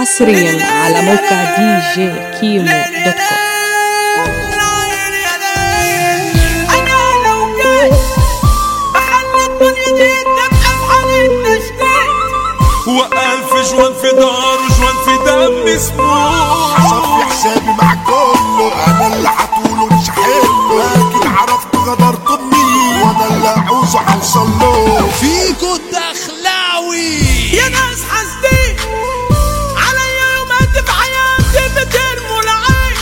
حصريا على موقع دي جي كيمو دوت كوم انا لو جيت بخلي الدنيا دي تبقى بحالي التشتيت وألف جوان في دار وجوان في دم سموح صفي حسابي مع كله انا اللي هطوله مش حلو لكن عرفت غدرت بمين وانا اللي عاوزه هوصل له فيكو الدخلاوي يا ناس حاسدين عليا يومات في حياتي بترموا العين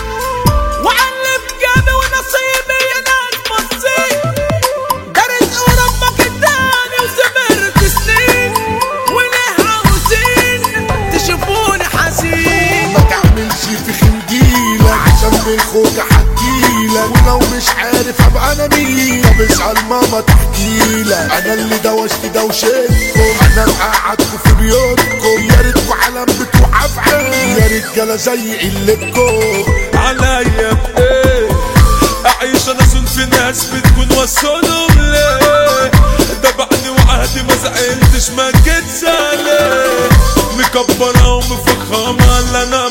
وعلي في جيبي ونصيبي يا ناس بصين ده رزق وربك اداني وسبرت سنين وليه عاوزين تشوفوني حزين ما تعملش في خنديلة عشان بالخوجة هتجيلك ولو مش عارف ابقى انا مين طب اسأل ماما تحكيلك انا اللي دوشت دوشتكم انا مقعدكم في بيوتكم يا ريتكم علم بتوع افعال يا رجالة زي قلتكم عليا بإيه أعيش أنا في ناس بتكون وصلهم ليه دبعني وعهدي ما زعلتش ما جيت سالي مكبرة ومفخمة اللي أنا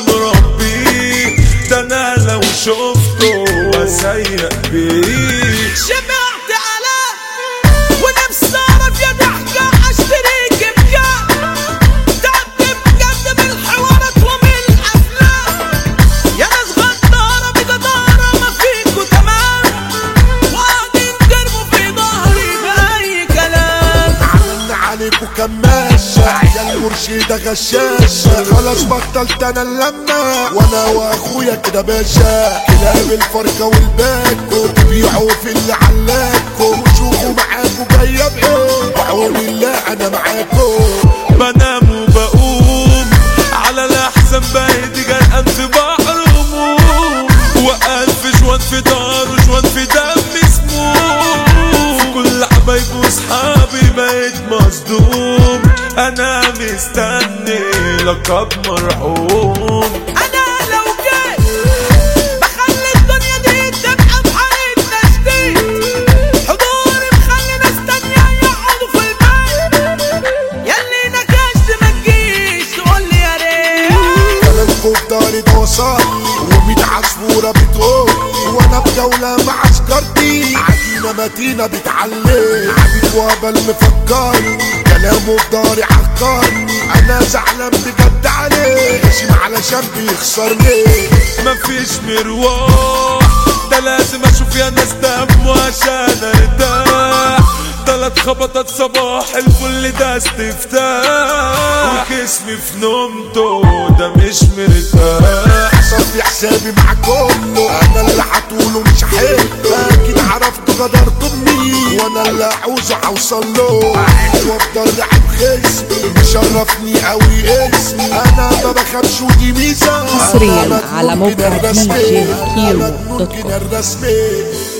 مربيه ده أنا لو شفته أسيق بيه شبعت آلاف ونفسي أعرف يا ضحكة أشتريك بكام تعبت بجد من الحوارات ومن الأفلام يا ناس غدارة بجدارة ما فيكوا تمام وقاعدين ترموا في ظهري بأي كلام عملنا عليكم كماشة عيال مرشدة غشاشة خلاص بطلت انا اللمة وانا واخويا كده باشا كلاب الفرقة والباكو تبيعوا في اللي علاكو وشوفوا معاكوا جاية بايه بعون الله انا معاكو بنام وبقوم على الأحزان بهدي جرقان في بحر هموم وألف جوان في دار وجوان في دم سموم في كل حبايبي وصحابي بقيت مصدوم أنا مستني لقب مرحوم أنا لو جيت بخلي الدنيا دي تبقى بحالة تشتيت حضوري مخلي ناس تانية يقعدوا في البيت ياللي نكشت ما تجيش تقول لي يا ريت كلامكم في داري ده وصلني وميت عصفورة بتقول وانا بجولة مع عسكرتي عجينة متينة بتعلم عبيد وابل مفكرني كلامه في داري عكرني انا زعلان بجد عليه هشيم علشان بيخسرني مفيش مروح ده لازم اشوف يا ناس دم عشان ارتاح تلات خبطات صباح الفل ده استفتاح وجسمي في نومته ده مش مرتاح صفي حسابي مع كله انا اللي هطوله مش حلو لكن عرفت غدرت بمين وانا اللي عاوزه هوصل له عايش وافضل لعب خصمي مشرفني قوي اسمي انا ما بخافش ودي ميزه حصرياً أنا على مجنون موقع كده دي جي الرسمي. كيمو أنا مجنون دوت كوم. كده الرسمي